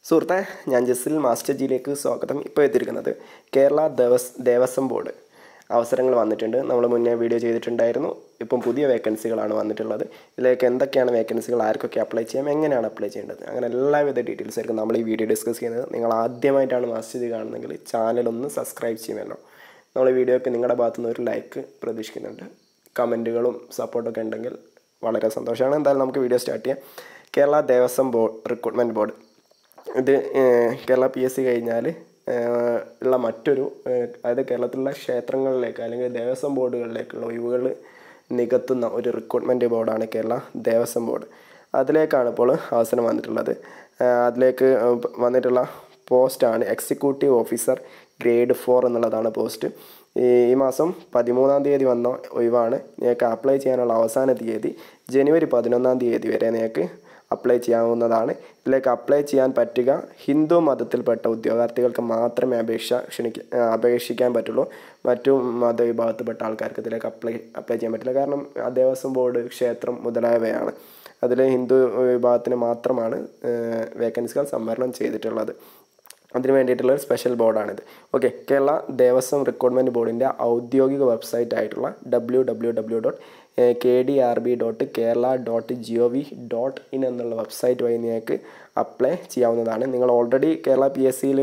സുഹൃത്തെ ഞാൻ ജസിൽ മാസ്റ്റർ ജിയിലേക്ക് സ്വാഗതം ഇപ്പോൾ എത്തിയിരിക്കുന്നത് കേരള ദേവസ് ദേവസ്വം ബോർഡ് അവസരങ്ങൾ വന്നിട്ടുണ്ട് നമ്മൾ മുന്നേ വീഡിയോ ചെയ്തിട്ടുണ്ടായിരുന്നു ഇപ്പം പുതിയ വേക്കൻസികളാണ് വന്നിട്ടുള്ളത് ഇതിലേക്ക് എന്തൊക്കെയാണ് വേക്കൻസികൾ ആർക്കൊക്കെ അപ്ലൈ ചെയ്യാം എങ്ങനെയാണ് അപ്ലൈ ചെയ്യേണ്ടത് അങ്ങനെ എല്ലാവിധ ഡീറ്റെയിൽസ് ആയിരിക്കും നമ്മൾ ഈ വീഡിയോ ഡിസ്കസ് ചെയ്യുന്നത് നിങ്ങൾ ആദ്യമായിട്ടാണ് മാസ്റ്റർ ജി കാണുന്നതെങ്കിൽ ചാനൽ ഒന്ന് സബ്സ്ക്രൈബ് ചെയ്യുമല്ലോ നമ്മൾ ഈ വീഡിയോക്ക് നിങ്ങളുടെ ഭാഗത്തുനിന്ന് ഒരു ലൈക്ക് പ്രതീക്ഷിക്കുന്നുണ്ട് കമൻറ്റുകളും സപ്പോർട്ടൊക്കെ ഉണ്ടെങ്കിൽ വളരെ സന്തോഷമാണ് എന്തായാലും നമുക്ക് വീഡിയോ സ്റ്റാർട്ട് ചെയ്യാം Kerala Devaswom board recruitment board ഇത് ഏഹ്, കേരള പി എസ് സി കഴിഞ്ഞാൽ ഏഹ്, ഉള്ള മറ്റൊരു ഏഹ്, അതായത് കേരളത്തിലുള്ള ക്ഷേത്രങ്ങളിലേക്ക് അല്ലെങ്കിൽ ദേവസ്വം ബോർഡുകളിലേക്കുള്ള ഒഴിവുകൾ നികത്തുന്ന ഒരു റിക്രൂട്ട്മെൻറ്റ് ബോർഡാണ് കേരള ദേവസ്വം ബോർഡ് അതിലേക്കാണ് ഇപ്പോൾ അവസരം വന്നിട്ടുള്ളത് ഏഹ്, അതിലേക്ക് ഏഹ്, വന്നിട്ടുള്ള പോസ്റ്റാണ് എക്സിക്യൂട്ടീവ് ഓഫീസർ ഗ്രേഡ് ഫോർ എന്നുള്ളതാണ് പോസ്റ്റ് ഈ ഈ മാസം പതിമൂന്നാം തീയതി വന്ന ഒഴിവാണ് നിങ്ങൾക്ക് അപ്ലൈ ചെയ്യാനുള്ള അവസാന തീയതി ജനുവരി പതിനൊന്നാം തീയതി വരെ നിങ്ങൾക്ക് അപ്ലൈ ചെയ്യാവുന്നതാണ് ഇതിലേക്ക് അപ്ലൈ ചെയ്യാൻ പറ്റുക ഹിന്ദു മതത്തിൽപ്പെട്ട ഉദ്യോഗാർത്ഥികൾക്ക് മാത്രമേ അപേക്ഷ ക്ഷണിക്ക ആ, അപേക്ഷിക്കാൻ പറ്റുള്ളൂ മറ്റു മതവിഭാഗത്തിൽപ്പെട്ട ആൾക്കാർക്ക് ഇതിലേക്ക് അപ്ലൈ അപ്ലൈ ചെയ്യാൻ പറ്റില്ല കാരണം ആ ദേവസ്വം ബോർഡ് ക്ഷേത്രം മുതലായവയാണ് അതിൽ ഹിന്ദു വിഭാഗത്തിന് മാത്രമാണ് വേക്കൻസികൾ സംവരണം ചെയ്തിട്ടുള്ളത് അതിന് വേണ്ടിയിട്ടുള്ള ഒരു സ്പെഷ്യൽ ബോർഡാണിത് ഓക്കെ കേരള ദേവസ്വം റിക്രൂട്ട്മെൻറ്റ് ബോർഡിൻ്റെ ഔദ്യോഗിക വെബ്സൈറ്റ് ആയിട്ടുള്ള W W W dot K D R B dot Kerala dot G O V dot in എന്നുള്ള വെബ്സൈറ്റ് വഴി നിങ്ങൾക്ക് അപ്ലൈ ചെയ്യാവുന്നതാണ് നിങ്ങൾ ഓൾറെഡി കേരള പി എസ് സിയിൽ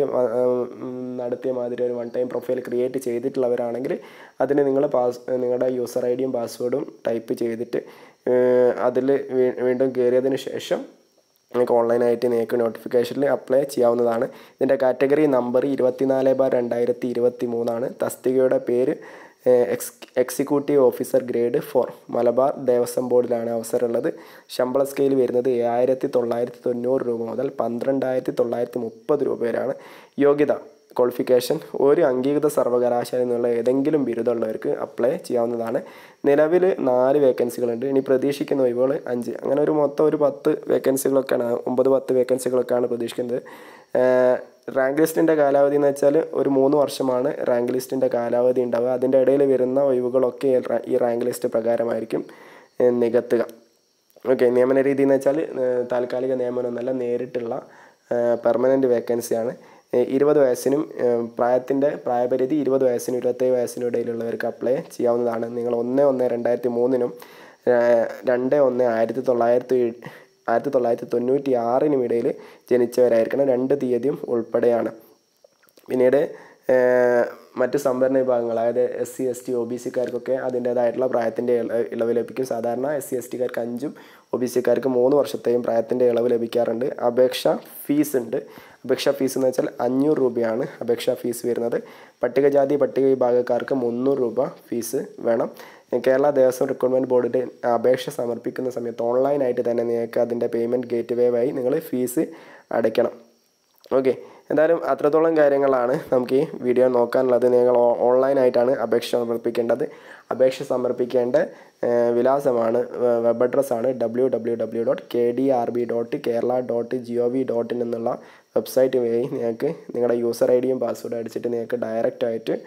നടത്തിയ മാതിരി ഒരു വൺ ടൈം പ്രൊഫൈൽ ക്രിയേറ്റ് ചെയ്തിട്ടുള്ളവരാണെങ്കിൽ അതിന് നിങ്ങൾ പാസ് നിങ്ങളുടെ യൂസർ ഐ ഡിയും പാസ്വേഡും ടൈപ്പ് ചെയ്തിട്ട് അതിൽ വീണ്ടും കയറിയതിന് ശേഷം നിങ്ങൾക്ക് ഓൺലൈനായിട്ട് നിങ്ങൾക്ക് നോട്ടിഫിക്കേഷനിൽ അപ്ലൈ ചെയ്യാവുന്നതാണ് ഇതിൻ്റെ കാറ്റഗറി നമ്പർ ഇരുപത്തിനാല് ബാർ രണ്ടായിരത്തി ഇരുപത്തി മൂന്നാണ് തസ്തികയുടെ പേര് ex executive officer grade four Malabar Devaswom ബോർഡിലാണ് അവസരമുള്ളത് ശമ്പള സ്കെയിൽ വരുന്നത് ഏഴായിരത്തി തൊള്ളായിരത്തി തൊണ്ണൂറ് രൂപ മുതൽ പന്ത്രണ്ടായിരത്തി തൊള്ളായിരത്തി മുപ്പത് രൂപ വരെയാണ് യോഗ്യത ക്വാളിഫിക്കേഷൻ ഒരു അംഗീകൃത സർവകലാശാലയിൽ നിന്നുള്ള ഏതെങ്കിലും ബിരുദമുള്ളവർക്ക് അപ്ലൈ ചെയ്യാവുന്നതാണ് നിലവിൽ നാല് വേക്കൻസികളുണ്ട് ഇനി പ്രതീക്ഷിക്കുന്ന ഒഴിവുകൾ അഞ്ച് അങ്ങനെ ഒരു മൊത്തം ഒരു പത്ത് വേക്കൻസികളൊക്കെയാണ് ഒമ്പത് പത്ത് വേക്കൻസികളൊക്കെയാണ് പ്രതീക്ഷിക്കുന്നത് റാങ്ക് ലിസ്റ്റിൻ്റെ കാലാവധി എന്ന് വെച്ചാൽ ഒരു മൂന്ന് വർഷമാണ് റാങ്ക് ലിസ്റ്റിൻ്റെ കാലാവധി ഉണ്ടാവുക അതിൻ്റെ ഇടയിൽ വരുന്ന ഒഴിവുകളൊക്കെ ഈ റാ- ഈ റാങ്ക് ലിസ്റ്റ് പ്രകാരമായിരിക്കും ഏഹ്, നികത്തുക ഓക്കെ നിയമന രീതി എന്ന് വെച്ചാൽ ഏഹ്, താൽക്കാലിക നിയമനമൊന്നല്ല നേരിട്ടുള്ള പെർമനൻറ്റ് വേക്കൻസിയാണ് ഏഹ്, ഇരുപത് വയസ്സിനും ഏഹ്, പ്രായത്തിൻ്റെ പ്രായപരിധി ഇരുപത് വയസ്സിനും ഇരുപത്തേഴ് വയസ്സിനും ഇടയിലുള്ളവർക്ക് അപ്ലൈ ചെയ്യാവുന്നതാണ് നിങ്ങൾ ഒന്ന് ഒന്ന് രണ്ടായിരത്തി മൂന്നിനും ഏഹ്, രണ്ട് ഒന്ന് ആയിരത്തി തൊള്ളായിരത്തി ആയിരത്തി തൊള്ളായിരത്തി തൊണ്ണൂറ്റി ആറിനും ഇടയിൽ ജനിച്ചവരായിരിക്കണം രണ്ട് തീയതിയും ഉൾപ്പെടെയാണ് പിന്നീട് ഏഹ്, മറ്റ് സംവരണ വിഭാഗങ്ങൾ അതായത് S C S T O B സിക്കാർക്കൊക്കെ അതിൻ്റേതായിട്ടുള്ള പ്രായത്തിൻ്റെ ഇള- ഇളവ് ലഭിക്കും സാധാരണ എസ് സി എസ് ടിക്കാർക്ക് അഞ്ചും ഒ ബി സിക്കാർക്ക് മൂന്ന് വർഷത്തെയും പ്രായത്തിൻ്റെ ഇളവ് ലഭിക്കാറുണ്ട് അപേക്ഷ ഫീസ് ഉണ്ട് അപേക്ഷാ ഫീസ് എന്ന് വെച്ചാൽ അഞ്ഞൂറ് രൂപയാണ് അപേക്ഷാ ഫീസ് വരുന്നത് പട്ടികജാതി പട്ടിക വിഭാഗക്കാർക്ക് മുന്നൂറ് രൂപ ഫീസ് വേണം കേരള ദേവസ്വം റിക്രൂട്ട്മെൻറ്റ് ബോർഡിൻ്റെ അപേക്ഷ സമർപ്പിക്കുന്ന സമയത്ത് ഓൺലൈനായിട്ട് തന്നെ നിങ്ങൾക്ക് അതിൻ്റെ പേയ്മെൻറ്റ് ഗേറ്റ് വേ വഴി നിങ്ങൾ ഫീസ് അടയ്ക്കണം ഓക്കെ എന്തായാലും അത്രത്തോളം കാര്യങ്ങളാണ് നമുക്ക് ഈ വീഡിയോ നോക്കാനുള്ളത് നിങ്ങൾ ഓ- ഓൺലൈനായിട്ടാണ് അപേക്ഷ സമർപ്പിക്കേണ്ടത് അപേക്ഷ സമർപ്പിക്കേണ്ട ഏഹ്, വിലാസമാണ് വെ- വെബ് അഡ്രസ്സാണ് W W W dot K D R B dot Kerala dot G O V dot in എന്നുള്ള വെബ്സൈറ്റ് വഴി നിങ്ങൾക്ക് നിങ്ങളുടെ യൂസർ ഐ ഡിയും പാസ്വേഡും അടിച്ചിട്ട് നിങ്ങൾക്ക് ഡയറക്റ്റായിട്ട്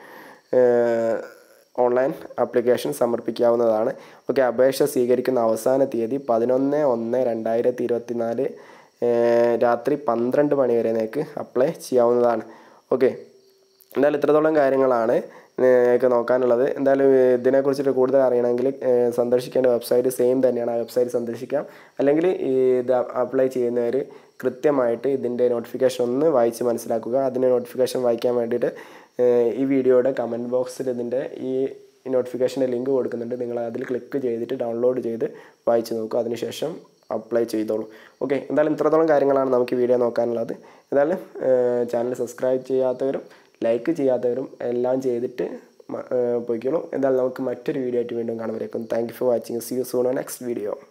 ഓൺലൈൻ ആപ്ലിക്കേഷൻ സമർപ്പിക്കാവുന്നതാണ് ഓക്കെ അപേക്ഷ സ്വീകരിക്കുന്ന അവസാന തീയതി പതിനൊന്ന് ഒന്ന് രണ്ടായിരത്തി ഇരുപത്തി നാല് രാത്രി പന്ത്രണ്ട് മണി വരെ നിങ്ങൾക്ക് അപ്ലൈ ചെയ്യാവുന്നതാണ് ഓക്കെ എന്തായാലും ഇത്രത്തോളം കാര്യങ്ങളാണ് നിങ്ങൾക്ക് നോക്കാനുള്ളത് എന്തായാലും ഇതിനെക്കുറിച്ചിട്ട് കൂടുതൽ അറിയണമെങ്കിൽ ഏഹ്, സന്ദർശിക്കേണ്ട വെബ്സൈറ്റ് സെയിം തന്നെയാണ് ആ വെബ്സൈറ്റ് സന്ദർശിക്കാം അല്ലെങ്കിൽ ഈ ഇത് അപ്ലൈ ചെയ്യുന്നവർ കൃത്യമായിട്ട് ഇതിൻ്റെ നോട്ടിഫിക്കേഷൻ ഒന്ന് വായിച്ച് മനസ്സിലാക്കുക അതിൻ്റെ നോട്ടിഫിക്കേഷൻ വായിക്കാൻ വേണ്ടിയിട്ട് ഏഹ്, ഈ വീഡിയോയുടെ കമൻറ്റ് ബോക്സിൽ ഇതിൻ്റെ ഈ നോട്ടിഫിക്കേഷൻ്റെ ലിങ്ക് കൊടുക്കുന്നുണ്ട് നിങ്ങൾ അതിൽ ക്ലിക്ക് ചെയ്തിട്ട് ഡൗൺലോഡ് ചെയ്ത് വായിച്ച് നോക്കുക അതിനുശേഷം അപ്ലൈ ചെയ്തോളൂ ഓക്കെ എന്തായാലും ഇത്രത്തോളം കാര്യങ്ങളാണ് നമുക്ക് ഈ വീഡിയോ നോക്കാനുള്ളത് എന്തായാലും ചാനൽ സബ്സ്ക്രൈബ് ചെയ്യാത്തവരും ലൈക്ക് ചെയ്യാത്തവരും എല്ലാം ചെയ്തിട്ട് മ- ഏഹ് പോയിക്കോളൂ എന്തായാലും നമുക്ക് മറ്റൊരു വീഡിയോ ആയിട്ട് വീണ്ടും കാണുമ്പോഴേക്കും thank you for watching see you soon next video